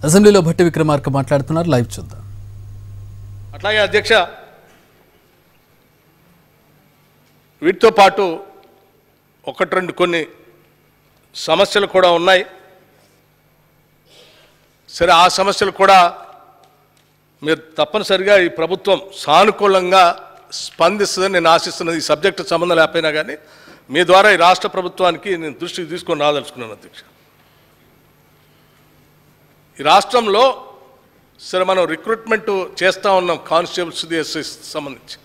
అసెంబ్లీలో భట్టి విక్రమార్క మాట్లాడుతున్నారు లైవ్ చూద్దాం అట్లాగే అధ్యక్ష వీటితో పాటు ఒకటి రెండు కొన్ని సమస్యలు కూడా ఉన్నాయి సరే ఆ సమస్యలు కూడా మీరు తప్పనిసరిగా ఈ ప్రభుత్వం సానుకూలంగా స్పందిస్తుందని నేను ఆశిస్తున్నది ఈ సబ్జెక్టు సంబంధం లేకపోయినా కానీ మీ ద్వారా ఈ రాష్ట్ర ప్రభుత్వానికి నేను దృష్టికి తీసుకొని రాదలుచుకున్నాను అధ్యక్ష ఈ రాష్ట్రంలో సరే మనం రిక్రూట్మెంట్ చేస్తూ ఉన్నాం కానిస్టేబుల్స్ ఎస్ఎస్ సంబంధించి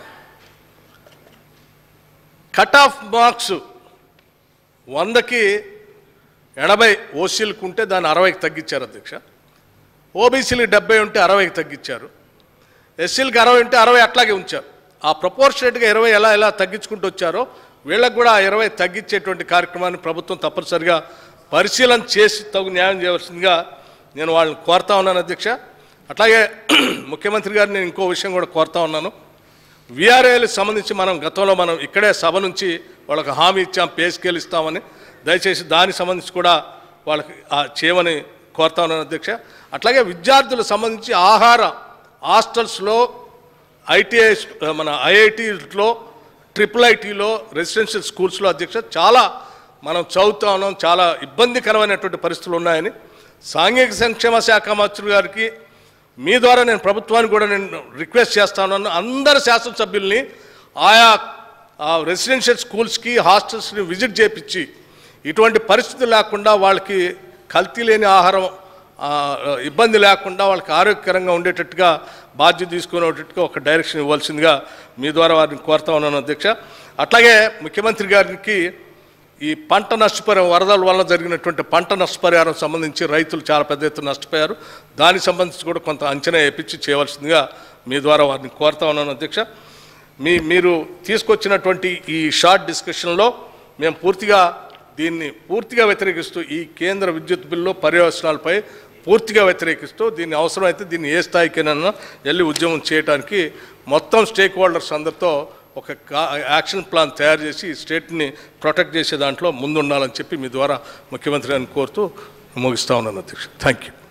కట్ ఆఫ్ మార్క్స్ వందకి ఎనభై ఓసీలకు ఉంటే దాన్ని అరవైకి తగ్గించారు అధ్యక్ష ఓబీసీలకు డెబ్బై ఉంటే అరవైకి తగ్గించారు ఎస్సీలకు అరవై ఉంటే అరవై అట్లాగే ఉంచారు ఆ ప్రపోర్షనేట్గా ఇరవై ఎలా ఎలా తగ్గించుకుంటూ వచ్చారో వీళ్ళకు కూడా ఆ ఇరవై తగ్గించేటువంటి కార్యక్రమాన్ని ప్రభుత్వం తప్పనిసరిగా పరిశీలన చేసి తగు న్యాయం చేయవలసిందిగా నేను వాళ్ళని కోరుతా ఉన్నాను అధ్యక్ష అట్లాగే ముఖ్యమంత్రి గారిని నేను ఇంకో విషయం కూడా కోరుతా ఉన్నాను విఆర్ఏలకు సంబంధించి మనం గతంలో మనం ఇక్కడే సభ నుంచి వాళ్ళకి హామీ ఇచ్చాం పే స్కేల్ ఇస్తామని దయచేసి దానికి సంబంధించి కూడా వాళ్ళకి ఆ చేయమని కోరుతా ఉన్నాను అధ్యక్ష అట్లాగే విద్యార్థులకు సంబంధించి ఆహార హాస్టల్స్లో ఐటీఐ మన ఐఐటీలో ట్రిపుల్ ఐటీలో రెసిడెన్షియల్ స్కూల్స్లో అధ్యక్ష చాలా మనం చదువుతా ఉన్నాం చాలా ఇబ్బందికరమైనటువంటి పరిస్థితులు ఉన్నాయని సాంఘిక సంక్షేమ శాఖ మంత్రి గారికి మీ ద్వారా నేను ప్రభుత్వానికి కూడా నేను రిక్వెస్ట్ చేస్తాను అందరు శాసనసభ్యుల్ని ఆయా రెసిడెన్షియల్ స్కూల్స్కి హాస్టల్స్ని విజిట్ చేపించి ఇటువంటి పరిస్థితి లేకుండా వాళ్ళకి కల్తీ లేని ఆహారం ఆ, ఇబ్బంది లేకుండా వాళ్ళకి ఆరోగ్యకరంగా ఉండేటట్టుగా బాధ్యత తీసుకునేటట్టుగా ఒక డైరెక్షన్ ఇవ్వాల్సిందిగా మీ ద్వారా వారిని కోరుతా ఉన్నాను అధ్యక్ష అట్లాగే ముఖ్యమంత్రి గారికి ఈ పంట నష్టపరిహారం వరదల వల్ల జరిగినటువంటి పంట నష్టపరిహారం సంబంధించి రైతులు చాలా పెద్ద ఎత్తున నష్టపోయారు దానికి సంబంధించి కూడా కొంత అంచనా వేయించి చేయవలసిందిగా మీ ద్వారా వారిని కోరుతా ఉన్నాను అధ్యక్ష మీ మీరు తీసుకొచ్చినటువంటి ఈ షార్ట్ డిస్కషన్లో మేము పూర్తిగా దీన్ని పూర్తిగా వ్యతిరేకిస్తూ ఈ కేంద్ర విద్యుత్ బిల్లు పర్యవసనాలపై పూర్తిగా వ్యతిరేకిస్తూ దీన్ని అవసరమైతే దీన్ని ఏ స్థాయికైనా వెళ్ళి ఉద్యమం చేయడానికి మొత్తం స్టేక్ హోల్డర్స్ అందరితో ఒక కా- యాక్షన్ ప్లాన్ తయారు చేసి ఈ స్టేట్ని ప్రొటెక్ట్ చేసే దాంట్లో ముందుండాలని చెప్పి మీ ద్వారా ముఖ్యమంత్రి గారిని కోరుతూ ముగిస్తా ఉన్నాను అధ్యక్ష థ్యాంక్ యూ